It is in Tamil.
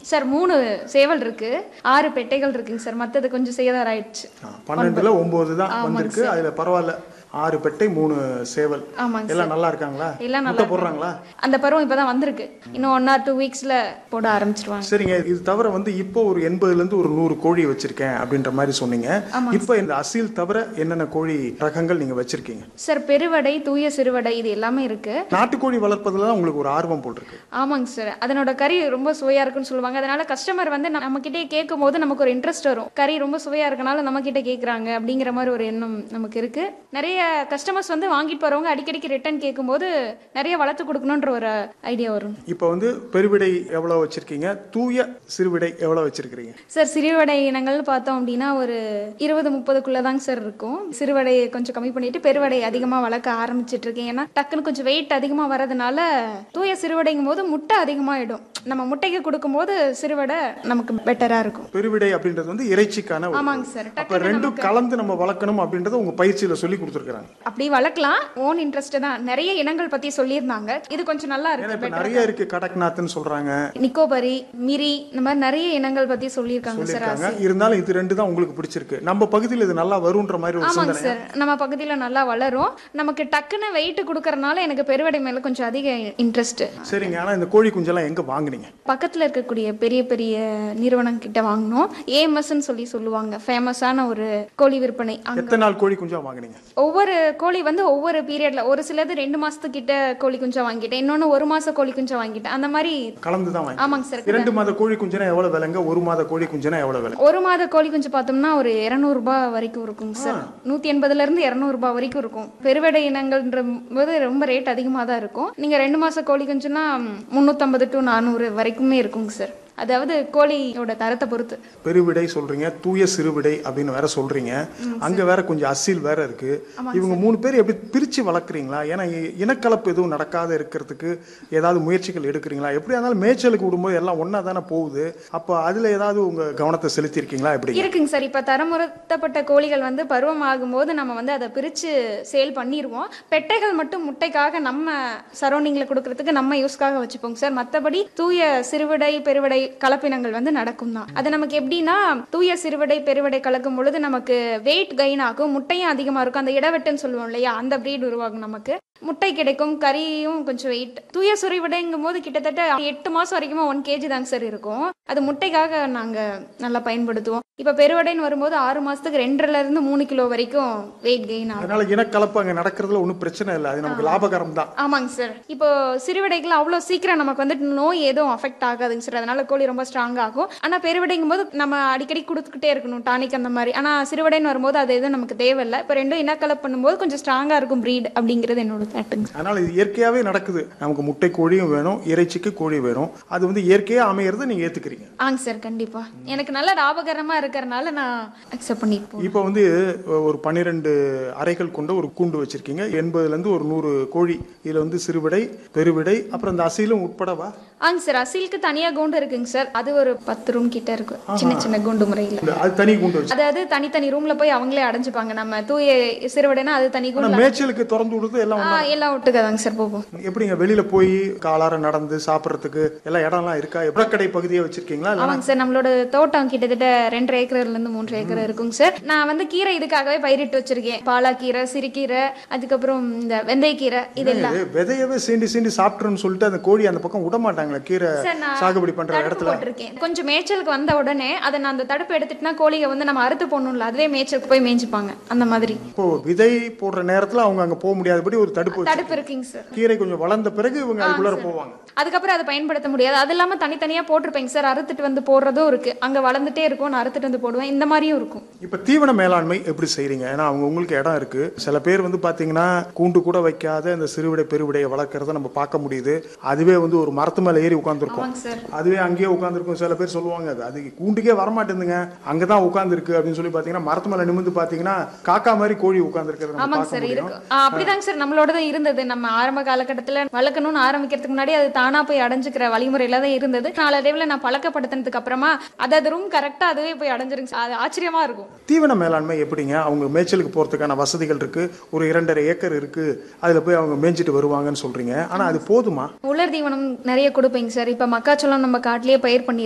சார் மூணு சேவல் இருக்கு ஆறு பெட்டைகள் இருக்குங்க சார் மற்றது கொஞ்சம் சேதாரம் ஆயிடுச்சு ஆ, பன்னெண்டுல ஒன்பது தான் வந்திருக்கு அதுல பரவாயில்ல ஆறு பெட்டை மூணு சேவல் ஆமாங்க எல்லாம் நல்லா இருக்காங்களா எல்லாம் முட்டை போடுறாங்களா அந்த பருவம் இப்பதான் வந்திருக்கு இன்னும் ஒன் ஆர் டூ வீக்ஸ்ல போட ஆரம்பிச்சிருவாங்க சரிங்க இது தவிர வந்து இப்போ ஒரு எண்பதுல இருந்து ஒரு நூறு கோழி வச்சிருக்கேன் அப்படின்ற மாதிரி சொன்னீங்க இப்போ இந்த அசீல் தவிர என்னென்ன கோழி ரகங்கள் நீங்க வச்சிருக்கீங்க சார் பெருவடை தூய சிறுவடை இது எல்லாமே இருக்கு நாட்டுக்கோழி வளர்ப்பதுல தான் உங்களுக்கு ஒரு ஆர்வம் போல் இருக்கு ஆமாங்க சார் அதனோட கறி ரொம்ப சுவையா இருக்குன்னு சொல்லுவாங்க அதனால கஸ்டமர் வந்து நம்ம கிட்டே கேட்கும் போது நமக்கு ஒரு இன்ட்ரெஸ்ட் வரும் கறி ரொம்ப சுவையா இருக்கனால நம்ம கிட்ட கேக்குறாங்க அப்படிங்கிற மாதிரி ஒரு எண்ணம் நமக்கு இருக்கு நிறைய கஸ்டமர்ஸ் வந்து வாங்கிட்டு போறவங்க அடிக்கடிக்கு ரிட்டர்ன் கேட்கும்போது நிறைய வளர்த்து கொடுக்கணுன்ற ஒரு ஐடியா வரும் இப்போ வந்து பெருவிடை எவ்வளவு வச்சிருக்கீங்க தூய சிறுவிடை எவ்வளவு வச்சிருக்கீங்க சார் சிறுவடை இனங்கள்னு பார்த்தோம் அப்படின்னா ஒரு இருபது முப்பதுக்குள்ள தாங்க சார் இருக்கும் சிறுவடையை கொஞ்சம் கம்மி பண்ணிட்டு பெருவடை அதிகமாக வளர்க்க ஆரம்பிச்சிட்டு இருக்கேன் ஏன்னா டக்குன்னு கொஞ்சம் வெயிட் அதிகமாக வரதுனால தூய சிறுவடைங்கும் போது முட்டை அதிகமாகிடும் நம்ம முட்டைக்கு கொடுக்கும்போது சிறுவடை நமக்கு பெட்டராக இருக்கும் பெருவிடை அப்படின்றது வந்து இறைச்சிக்கான ஒரு ஆமாங்க சார் அப்ப ரெண்டும் கலந்து நம்ம வளர்க்கணும் அப்படின்றத உங்க பயிற்சியில சொல்லி கொடுத்துருக்காங்க அப்படி வளர்க்கலாம் ஓன் இன்ட்ரெஸ்ட் தான் நிறைய இனங்கள் பத்தி சொல்லியிருந்தாங்க இது கொஞ்சம் நல்லா ஏன்னா இருக்கு இப்ப நிறைய இருக்கு கடக்நாத்னு சொல்றாங்க நிக்கோபரி மிரி இந்த மாதிரி நிறைய இனங்கள் பத்தி சொல்லியிருக்காங்க சார் சொல்லியிருக்காங்க இருந்தாலும் இது ரெண்டு தான் உங்களுக்கு பிடிச்சிருக்கு நம்ம பகுதியில் இது நல்லா வருன்ற மாதிரி ஒரு ஆமாங்க சிந்தனை சார் நம்ம பகுதியில் நல்லா வளரும் நமக்கு டக்குன்னு வெயிட் கொடுக்கறனால எனக்கு பெருவடை மேல கொஞ்சம் அதிக இன்ட்ரெஸ்ட் சரிங்க ஆனா இந்த கோழி குஞ்செல்லாம் எங்க வாங்குனீங்க பக்கத்துல இருக்கக்கூடிய பெரிய பெரிய நிறுவனம் கிட்ட வாங்கினோம் ஏஎம்எஸ்ன்னு சொல்லி சொல்லுவாங்க ஃபேமஸான ஒரு கோழி விற்பனை அங்க எத்தனை நாள் கோழி குஞ்சா வாங்குனீங்க ஒவ்வொரு கோழி வந்து ஒவ்வொரு பீரியட்ல ஒரு சிலது ரெண்டு மாசத்துக்கிட்ட கோழி குஞ்சா வாங்கிட்டேன் இன்னொன்னு ஒரு மாச கோழி குஞ்சா வாங்கிட்டேன் அந்த மாதிரி கலந்து தான் வாங்கி ஆமாங்க சார் இரண்டு மாத கோழி குஞ்சுனா எவ்வளவு விலைங்க ஒரு மாத கோழி குஞ்சுனா எவ்வளவு விலை ஒரு மாத கோழி குஞ்சு பார்த்தோம்னா ஒரு 200 ரூபாய் வரைக்கும் இருக்குங்க சார் நூத்தி எண்பதுல இருந்து 200 ரூபாய் வரைக்கும் இருக்கும் பெருவடை இனங்கள்ன்ற போது ரொம்ப ரேட் அதிகமாக தான் இருக்கும் நீங்க ரெண்டு மாச கோழி குஞ்சுனா முந்நூற்றம்பது டு நானூறு வரைக்குமே இருக்குங்க சார் அதாவது கோழியோட தரத்தை பொறுத்து பெருவிடை சொல்றீங்க தூய சிறுவிடை அப்படின்னு வேற சொல்றீங்க அங்க வேற கொஞ்சம் அசீல் வேற இருக்கு இவங்க மூணு பேர் எப்படி பிரிச்சு வளர்க்குறீங்களா ஏன்னா இ- இனக்கலப்பு எதுவும் நடக்காத இருக்கிறதுக்கு ஏதாவது முயற்சிகள் எடுக்கிறீங்களா எப்படியா இருந்தாலும் மேய்ச்சலுக்கு விடும்போது எல்லாம் ஒண்ணா தானே போகுது அப்போ அதுல ஏதாவது உங்க கவனத்தை செலுத்தியிருக்கீங்களா எப்படி இருக்குங்க சார் இப்போ தரமுறுத்தப்பட்ட கோழிகள் வந்து பருவம் ஆகும்போது நம்ம வந்து அதை பிரித்து சேல் பண்ணிடுவோம் பெட்டைகள் மட்டும் முட்டைக்காக நம்ம சரௌண்டிங்கில் கொடுக்கறதுக்கு நம்ம யூஸ்க்காக வச்சுப்போங்க சார் மற்றபடி தூய சிறுவிடை பெருவிடை கலப்பினங்கள் வந்து நடக்கும் தான் அது நமக்கு எப்படின்னா தூய சிறுவிடை பெருவிடை கலக்கும் பொழுது நமக்கு வெயிட் கெயின் ஆகும் முட்டையும் அதிகமாக இருக்கும் அந்த இடவெட்டுன்னு சொல்லுவோம் இல்லையா அந்த breed உருவாகும் நமக்கு முட்டை கிடைக்கும் கறியும் கொஞ்சம் வெயிட் தூய சுரிவிடைங்கும் போது கிட்டத்தட்ட எட்டு மாசம் வரைக்குமே ஒன் கேஜி தாங்க சார் இருக்கும் அது முட்டைக்காக நாங்க நல்லா பயன்படுத்துவோம் இப்ப பெருவடைன்னு வரும்போது ஆறு மாசத்துக்கு ரெண்டரைல இருந்து மூணு கிலோ வரைக்கும் வெயிட் கெயின் ஆகும் அதனால இனக்கலப்பு அங்க நடக்கிறதுல ஒன்றும் பிரச்சனை இல்லை அது நமக்கு லாபகரம் தான் ஆமாங்க சார் இப்போ சிறுவிடைக்குலாம் அவ்வளோ சீக்கிரம் நமக்கு வந்துட்டு நோய் எதுவும் அஃபெக்ட் ஆகாதுங்க சார் அதனால கோழி ரொம்ப ஸ்ட்ராங் ஆகும் ஆனால் பெருவிடைங்கும் போது நம்ம அடிக்கடி கொடுத்துக்கிட்டே இருக்கணும் டானிக் அந்த மாதிரி ஆனால் சிறுவிடைன்னு வரும்போது அது எதுவும் நமக்கு தேவையில்லை இப்போ ரெண்டும் இனக்கலப்பு பண்ணும்போது கொஞ்சம் ஸ்ட்ராங்காக இருக்கும் ப்ரீட் அப்படிங்கிறது என்னோட தாட்டுங்க அதனால இது இயற்கையாவே நடக்குது நமக்கு முட்டை கோழியும் வேணும் இறைச்சிக்கு கோழி வேணும் அது வந்து இயற்கையா அமையறதை நீங்க ஏத்துக்கிறீங்க ஆங்க சார் கண்டிப்பா எனக்கு நல்ல லாபகரமா இருக்கறனால நான் அக்செப்ட் பண்ணிட்டு போறேன் இப்போ வந்து ஒரு பன்னிரெண்டு அறைகள் கொண்ட ஒரு கூண்டு வச்சிருக்கீங்க எண்பதுல இருந்து ஒரு நூறு கோழி இதுல வந்து சிறுவிடை பெருவிடை அப்புறம் இந்த அசைலும் உட்படவா ஆங்க சார் அசிலுக்கு தனியா கூண்டு இருக்குங்க சார் அது ஒரு பத்து ரூம் கிட்ட இருக்கும் சின்ன சின்ன கூண்டு முறையில் இந்த அது தனி கூண்டு வச்சு அதாவது தனித்தனி ரூம்ல போய் அவங்களே அடைஞ்சுப்பாங்க நம்ம தூய சிறுவடைனா அது தனி ஆனா கூண்டு மேய்ச்சலுக்கு திறந்து விடுறது எல்லாம் ஆ, எல்லாம் ஒட்டுக்காதாங்க சார் போகும் எப்படிங்க வெளியில போய் காலார நடந்து சாப்பிட்றதுக்கு எல்லாம் இடம்லாம் இருக்கா எப்படக்கடை பகுதியை வச்சிருக்கீங்களா இல்ல ஆமாங்க சார் நம்மளோட தோட்டம் கிட்டத்தட்ட ரெண்டரை ஏக்கர்ல இருந்து மூன்று ஏக்கர் இருக்குங்க சார் நான் வந்து கீரை இதுக்காகவே பயிரிட்டு வச்சிருக்கேன் பாலாக்கீரை சிறுகீரை அதுக்கப்புறம் இந்த வெந்தயக்கீரை இதெல்லாம் இது விதையவே சீண்டி சீண்டி சாப்பிட்டுருன்னு சொல்லிட்டு அந்த கோழி அந்த பக்கம் விட மாட்டாங்களா கீரை சார், நான் சாகுபடி பண்ற தடுப்பு இடத்துல போட்டிருக்கேன் கொஞ்சம் மேய்ச்சலுக்கு வந்த உடனே அதை நான் அந்த தடுப்பு எடுத்துட்டுனா கோழியை வந்து நம்ம அறுத்து போடணும்ல அதுவே மேய்ச்சலுக்கு போய் மேய்ஞ்சுப்பாங்க அந்த மாதிரி இப்போ விதை போடுற நேரத்துல அவங்க அங்க போக முடியாதபடி ஒரு தடுப்பு வச்சு தடுப்பு இருக்குங்க சார் கீரை கொஞ்சம் வளர்ந்த பிறகு இவங்க அதுக்குள்ளார போவாங்க அதுக்கப்புறம் அதை பயன்படுத்த முடியாது அது இல்லாம தனித்தனியா போட்டிருப்பேங்க சார் அறுத்துட்டு வந்து போடுறதும் இருக்கு அங்க வளர்ந்துட்டே இருக்கும் நான் அறுத்துட்டு வந்து போடுவேன் இந்த மாதிரியும் இருக்கும் இப்ப தீவன மேலாண்மை எப்படி செய்றீங்க ஏன்னா அவங்க உங்களுக்கு இடம் இருக்கு சில பேர் வந்து பாத்தீங்கன்னா கூண்டு கூட வைக்காத இந்த சிறுவிடை பெருவிடையை வளர்க்கறத நம்ம பார்க்க முடியுது அதுவே வந்து ஒரு மரத்து மேல ஏறி உட்காந்துருக்கும் ஆமாங்க சார் அதுவே அங்கேயே உட்காந்துருக்கும் சில பேர் சொல்லுவாங்க அது அது கூண்டுக்கே வரமாட்டேங்குதுங்க அங்கதான் உட்காந்துருக்கு அப்படின்னு சொல்லி பாத்தீங்கன்னா மரத்து மேல நிமிந்து பாத்தீங்கன்னா காக்கா மாதிரி கோழி உட்காந்துருக்கிறத நம்ம ஆமாங்க பார்க்க சார் முடியும் இருக்கு ஆ, அப்படிதாங்க சார் நம்மளோட இருந்தது நம்ம ஆரம்ப காலகட்டத்துல வளர்க்கணும்னு ஆரம்பிக்கிறதுக்கு முன்னாடி அது தானா போய் அடைஞ்சுக்கிற வழிமுறையில தான் இருந்தது நாளடைவில் நான் பழக்கப்படுத்தினதுக்கு அப்புறமா அதாவது ரூம் கரெக்டா அதுவே போய் அடைஞ்சிருங்க சார். அது ஆச்சரியமா இருக்கும் தீவன மேலாண்மை எப்படிங்க அவங்க மேய்ச்சலுக்கு போறதுக்கான வசதிகள் இருக்கு ஒரு இரண்டரை ஏக்கர் இருக்கு அதுல போய் அவங்க மேய்ஞ்சிட்டு வருவாங்கன்னு சொல்றீங்க ஆனா அது போதுமா உலர் தீவனம் நிறைய கொடுப்பீங்க சார் இப்ப மக்காச்சோளம் நம்ம காட்டிலேயே பயிர் பண்ணி